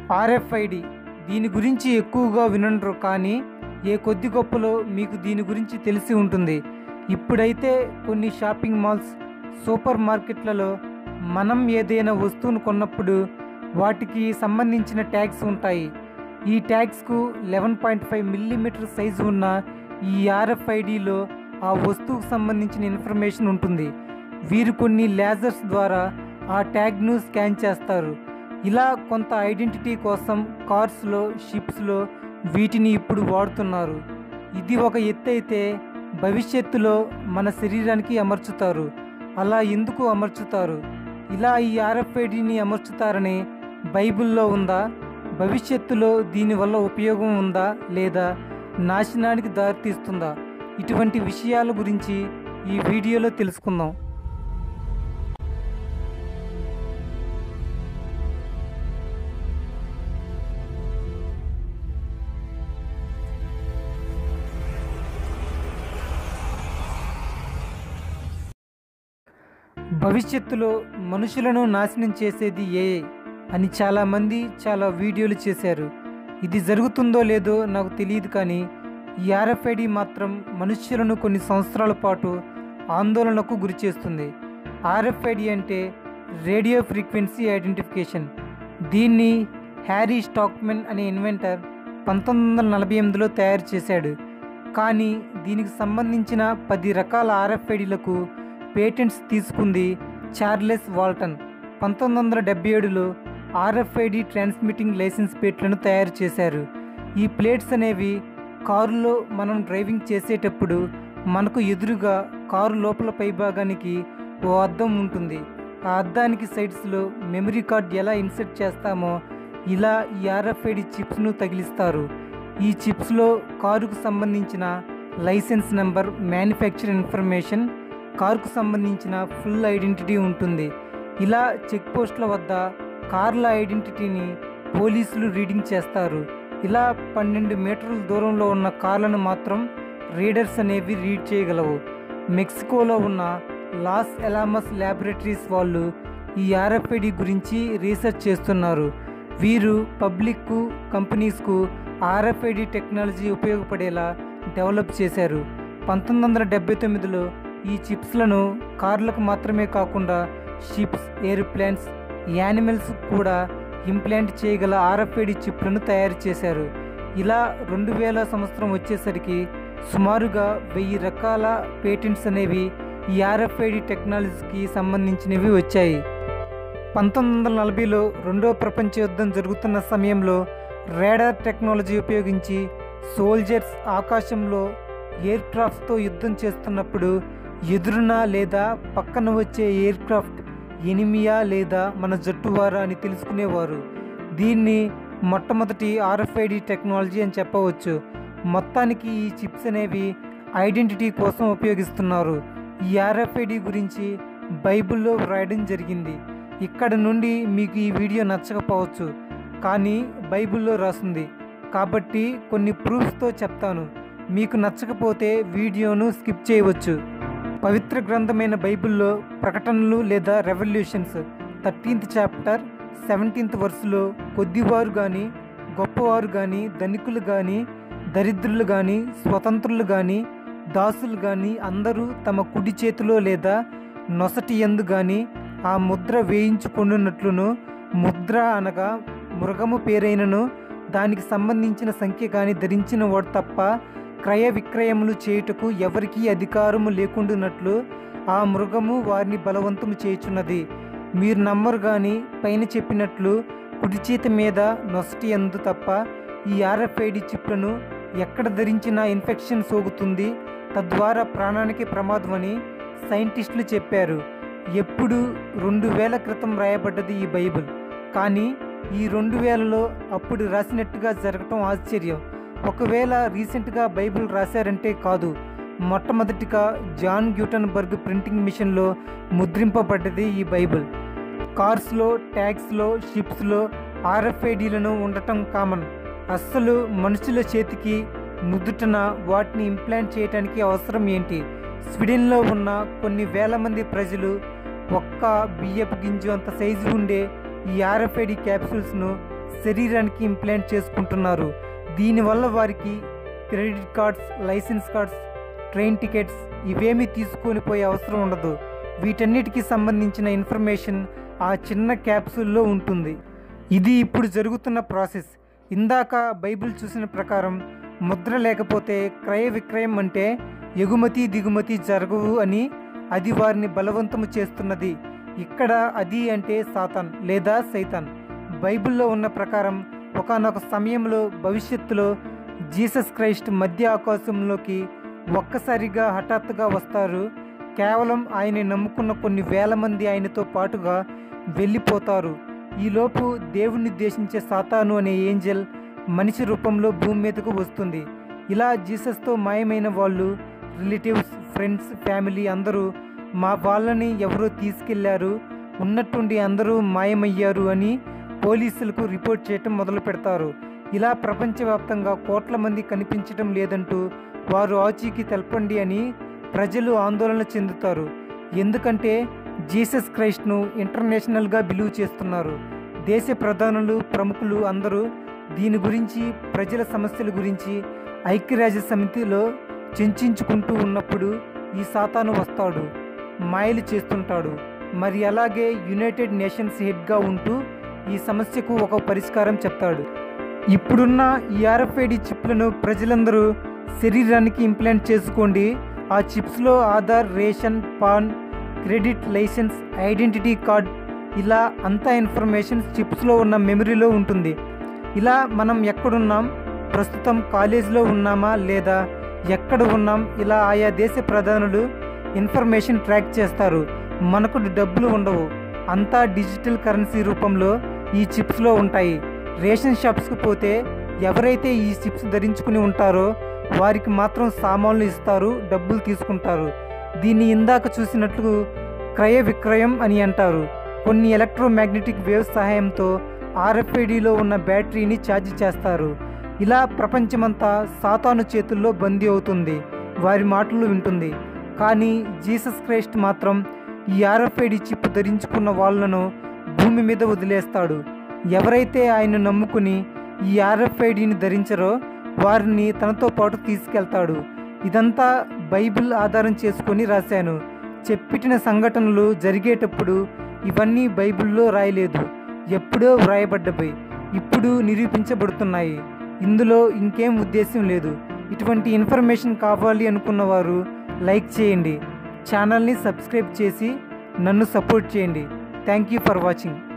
RFID దీని గురించి ఎక్కువగా వినరు కానీ ఏ కొద్ది గొప్పలో మీకు దీని గురించి తెలిసి ఉంటుంది ఇప్పుడైతే కొన్ని షాపింగ్ మాల్స్ సూపర్ మార్కెట్లలో మనం ఏదైనా వస్తువును కొన్నప్పుడు వాటికి సంబంధించిన ట్యాగ్స్ ఉంటాయి ఈ ట్యాగ్స్కు eleven point five millimetre size ఉన్న ఈ ఆర్ఎఫ్ఐడిలో ఆ వస్తువుకు సంబంధించిన ఇన్ఫర్మేషన్ ఉంటుంది వీరు కొన్ని లేజర్స్ ద్వారా ఆ ట్యాగ్ను స్కాన్ చేస్తారు ఇలా కొంత ఐడెంటిటీ కోసం కార్స్లో షిప్స్లో వీటిని ఇప్పుడు వాడుతున్నారు ఇది ఒక ఎత్తు అయితే భవిష్యత్తులో మన శరీరానికి అమర్చుతారు అలా ఎందుకు అమర్చుతారు ఇలా ఈ ఆర్ఎఫ్ఐడిని అమర్చుతారని బైబిల్లో ఉందా భవిష్యత్తులో దీనివల్ల ఉపయోగం ఉందా లేదా నాశనానికి దారితీస్తుందా ఇటువంటి విషయాల గురించి ఈ వీడియోలో తెలుసుకుందాం భవిష్యత్తులో మనుషులను నాశనం చేసేది ఏఐ అని చాలామంది చాలా వీడియోలు చేశారు ఇది జరుగుతుందో లేదో నాకు తెలియదు కానీ ఈ ఆర్ఎఫ్ఐడి మాత్రం మనుష్యులను కొన్ని సంవత్సరాల పాటు ఆందోళనకు గురిచేస్తుంది ఆర్ఎఫ్ఐడి అంటే రేడియో ఫ్రీక్వెన్సీ ఐడెంటిఫికేషన్ దీన్ని హ్యారీ స్టాక్మెన్ అనే ఇన్వెంటర్ పంతొమ్మిది వందల నలభై ఎనిమిదిలో తయారు చేశాడు కానీ దీనికి సంబంధించిన పది రకాల ఆర్ఎఫ్ఐడిలకు పేటెంట్స్ తీసుకుంది చార్లెస్ వాల్టన్ పంతొమ్మిది వందల డెబ్బై ఏడులో ఆర్ఎఫ్ఐడి ట్రాన్స్మిటింగ్ లైసెన్స్ ప్లేట్లను తయారు చేశారు ఈ ప్లేట్స్ అనేవి కారులో మనం డ్రైవింగ్ చేసేటప్పుడు మనకు ఎదురుగా కారు లోపల పైభాగానికి ఓ అద్దం ఉంటుంది ఆ అద్దానికి సైడ్స్లో మెమరీ కార్డ్ ఎలా ఇన్సర్ట్ చేస్తామో ఇలా ఈ ఆర్ఎఫ్ఐడి చిప్స్ను తగిలిస్తారు ఈ చిప్స్లో కారుకు సంబంధించిన లైసెన్స్ నెంబర్ మ్యానుఫ్యాక్చర్ ఇన్ఫర్మేషన్ కారుకు సంబంధించిన ఫుల్ ఐడెంటిటీ ఉంటుంది ఇలా చెక్ పోస్టుల వద్ద కార్ల ఐడెంటిటీని పోలీసులు రీడింగ్ చేస్తారు ఇలా పన్నెండు మీటర్ల దూరంలో ఉన్న కార్లను మాత్రం రీడర్స్ అనేవి రీడ్ చేయగలవు మెక్సికోలో ఉన్న లాస్ ఎలామస్ ల్యాబొరేటరీస్ వాళ్ళు ఈ ఆర్ఎఫ్ఐడి గురించి రీసెర్చ్ చేస్తున్నారు వీరు పబ్లిక్కు కంపెనీస్కు ఆర్ఎఫ్ఐడి టెక్నాలజీ ఉపయోగపడేలా డెవలప్ చేశారు పంతొమ్మిది వందల డెబ్బై తొమ్మిదిలో ఈ చిప్స్లను కార్లకు మాత్రమే కాకుండా షిప్స్ ఎయిర్ప్లేన్స్ యానిమల్స్ కూడా ఇంప్లాంట్ చేయగల ఆర్ఎఫ్ఐడి చిప్లను తయారు చేశారు ఇలా రెండు వేల సంవత్సరం వచ్చేసరికి సుమారుగా వెయ్యి రకాల పేటెంట్స్ అనేవి ఈ ఆర్ఎఫ్ఐడి టెక్నాలజీకి సంబంధించినవి వచ్చాయి పంతొమ్మిది వందల నలభైలో రెండో ప్రపంచ యుద్ధం జరుగుతున్న సమయంలో రేడార్ టెక్నాలజీ ఉపయోగించి సోల్జర్స్ ఆకాశంలో ఎయిర్ క్రాఫ్ట్తో యుద్ధం చేస్తున్నప్పుడు ఎదురున లేదా పక్కన వచ్చే ఎయిర్ క్రాఫ్ట్ ఎనిమియా లేదా మన జట్టువారా అని తెలుసుకునేవారు దీన్ని మొట్టమొదటి ఆర్ఎఫ్ఐడి టెక్నాలజీ అని చెప్పవచ్చు మొత్తానికి ఈ చిప్స్ అనేవి ఐడెంటిటీ కోసం ఉపయోగిస్తున్నారు ఈ ఆర్ఎఫ్ఐడి గురించి బైబిల్లో వ్రాయడం జరిగింది ఇక్కడ నుండి మీకు ఈ వీడియో నచ్చకపోవచ్చు కానీ బైబిల్లో రాసింది కాబట్టి కొన్ని ప్రూఫ్స్తో చెప్తాను మీకు నచ్చకపోతే వీడియోను స్కిప్ చేయవచ్చు పవిత్ర గ్రంథమైన బైబిల్లో ప్రకటనలు లేదా రెవల్యూషన్స్ థర్టీన్త్ చాప్టర్ సెవెంటీన్త్ వర్స్లో కొద్దివారు కానీ గొప్పవారు కానీ ధనికులు కానీ దరిద్రులు కానీ స్వతంత్రులు కానీ దాసులు కానీ అందరూ తమ కుడి చేతిలో లేదా నొసటి ఎందు కానీ ఆ ముద్ర వేయించుకొనున్నట్లును ముద్ర అనగా మృగము పేరైనను దానికి సంబంధించిన సంఖ్య కానీ ధరించిన వాడు తప్ప క్రయ విక్రయములు చేయుటకు ఎవరికీ అధికారము లేకుండానట్లు ఆ మృగము వారిని బలవంతము చేయుచున్నది మీరు నమ్మరు కానీ పైన చెప్పినట్లు కుడి చేతి మీద నొసటి ఎందు తప్ప ఈ ఆర్ఎఫ్ఐడి చిప్లను ఎక్కడ ధరించినా ఇన్ఫెక్షన్ సోకుతుంది తద్వారా ప్రాణానికి ప్రమాదమని సైంటిస్టులు చెప్పారు ఎప్పుడు రెండు వేల క్రితం రాయబడ్డది ఈ బైబిల్ కానీ ఈ రెండు వేలలో అప్పుడు రాసినట్టుగా జరగటం ఆశ్చర్యం ఒకవేళ రీసెంట్గా బైబిల్ రాశారంటే కాదు మొట్టమొదటిగా జాన్ గ్యూటన్బర్గ్ ప్రింటింగ్ మిషన్లో ముద్రింపబడ్డది ఈ బైబిల్ కార్స్లో ట్యాగ్స్లో షిప్స్లో ఆర్ఎఫ్ఐడీలను ఉండటం కామన్ అస్సలు మనుషుల చేతికి నుదుటన వాటిని ఇంప్లాంట్ చేయడానికి అవసరం ఏంటి స్వీడన్లో ఉన్న కొన్ని వేల మంది ప్రజలు ఒక్క బియ్యపు గింజ అంత సైజు ఉండే ఈ ఆర్ఎఫ్ఐడి క్యాప్సూల్స్ను శరీరానికి ఇంప్లాంట్ చేసుకుంటున్నారు దీనివల్ల వారికి credit cards licence cards train tickets ఇవేమీ తీసుకొని పోయే అవసరం ఉండదు వీటన్నిటికీ సంబంధించిన ఇన్ఫర్మేషన్ ఆ చిన్న క్యాప్సూల్లో ఉంటుంది ఇది ఇప్పుడు జరుగుతున్న ప్రాసెస్ ఇందాక బైబిల్ చూసిన ప్రకారం ముద్ర లేకపోతే క్రయ విక్రయం అంటే ఎగుమతి దిగుమతి జరగవు అని అది వారిని బలవంతము చేస్తున్నది ఇక్కడ అది అంటే సాతాన్ లేదా సైతాన్ బైబిల్లో ఉన్న ప్రకారం ఒకనొక సమయంలో భవిష్యత్తులో జీసస్ క్రైస్ట్ మధ్య ఆకాశంలోకి ఒక్కసారిగా హఠాత్తుగా వస్తారు కేవలం ఆయన నమ్ముకున్న కొన్ని వేల మంది ఆయనతో పాటుగా వెళ్ళిపోతారు ఈలోపు దేవుణ్ణి ఉద్దేశించే సాతాను అనే ఏంజల్ మనిషి రూపంలో భూమి మీదకు వస్తుంది ఇలా జీసస్తో మాయమైన వాళ్ళు రిలేటివ్స్ ఫ్రెండ్స్ ఫ్యామిలీ అందరూ మా వాళ్ళని ఎవరో తీసుకెళ్లారు ఉన్నట్టుండి అందరూ మాయమయ్యారు అని పోలీసులకు రిపోర్ట్ చేయటం మొదలు పెడతారు ఇలా ప్రపంచవ్యాప్తంగా కోట్ల మంది కనిపించటం లేదంటూ వారు ఆచూకీ తెలపండి అని ప్రజలు ఆందోళన చెందుతారు ఎందుకంటే జీసస్ క్రైస్ట్ను ఇంటర్నేషనల్గా బిలీవ్ చేస్తున్నారు దేశ ప్రధానులు ప్రముఖులు అందరూ దీని గురించి ప్రజల సమస్యల గురించి ఐక్యరాజ్య సమితిలో చర్చించుకుంటూ ఉన్నప్పుడు ఈ సాతాను వస్తాడు మాయలు చేస్తుంటాడు మరి అలాగే యునైటెడ్ నేషన్స్ హెడ్గా ఉంటూ ఈ సమస్యకు ఒక పరిష్కారం చెప్తాడు ఇప్పుడున్న ఈ ఆర్ఎఫ్ఐడి చిప్లను ప్రజలందరూ శరీరానికి ఇంప్లాంట్ చేసుకోండి ఆ చిప్స్లో Aadhaar ration PAN credit licence identity card ఇలా అంతా ఇన్ఫర్మేషన్ చిప్స్లో ఉన్న మెమరీలో ఉంటుంది ఇలా మనం ఎక్కడున్నాం ప్రస్తుతం కాలేజీలో ఉన్నామా లేదా ఎక్కడ ఉన్నాం ఇలా ఆయా దేశ ప్రధానులు ఇన్ఫర్మేషన్ ట్రాక్ చేస్తారు మనకు డబ్బులు ఉండవు అంతా డిజిటల్ కరెన్సీ రూపంలో ఈ చిప్స్లో ఉంటాయి రేషన్ షాప్స్కి పోతే ఎవరైతే ఈ చిప్స్ ధరించుకుని ఉంటారో వారికి మాత్రం సామాన్లు ఇస్తారు డబ్బులు తీసుకుంటారు దీన్ని ఇందాక చూసినట్లు క్రయ విక్రయం అని అంటారు కొన్ని ఎలక్ట్రోమాగ్నెటిక్ వేవ్స్ సహాయంతో ఆర్ఎఫ్ఐడిలో ఉన్న బ్యాటరీని ఛార్జ్ చేస్తారు ఇలా ప్రపంచమంతా సాతాను చేతుల్లో బందీ అవుతుంది వారి మాటలు వింటుంది కానీ జీసస్ క్రైస్ట్ మాత్రం ఈ ఆర్ఎఫ్ఐడి చిప్ ధరించుకున్న వాళ్ళను భూమి మీద వదిలేస్తాడు ఎవరైతే ఆయన నమ్ముకుని ఈ ఆర్ఎఫ్ఐడిని ధరించరో వారిని తనతో పాటు తీసుకెళ్తాడు ఇదంతా బైబిల్ ఆధారం చేసుకొని రాశాను చెప్పిన సంఘటనలు జరిగేటప్పుడు ఇవన్నీ బైబిల్లో రాయలేదు ఎప్పుడో వ్రాయబడ్డపై ఇప్పుడు నిరూపించబడుతున్నాయి ఇందులో ఇంకేం ఉద్దేశం లేదు ఇటువంటి ఇన్ఫర్మేషన్ కావాలి అనుకున్నవారు లైక్ చేయండి ఛానల్ని సబ్స్క్రైబ్ చేసి నన్ను సపోర్ట్ చేయండి థ్యాంక్ యూ ఫర్ వాచింగ్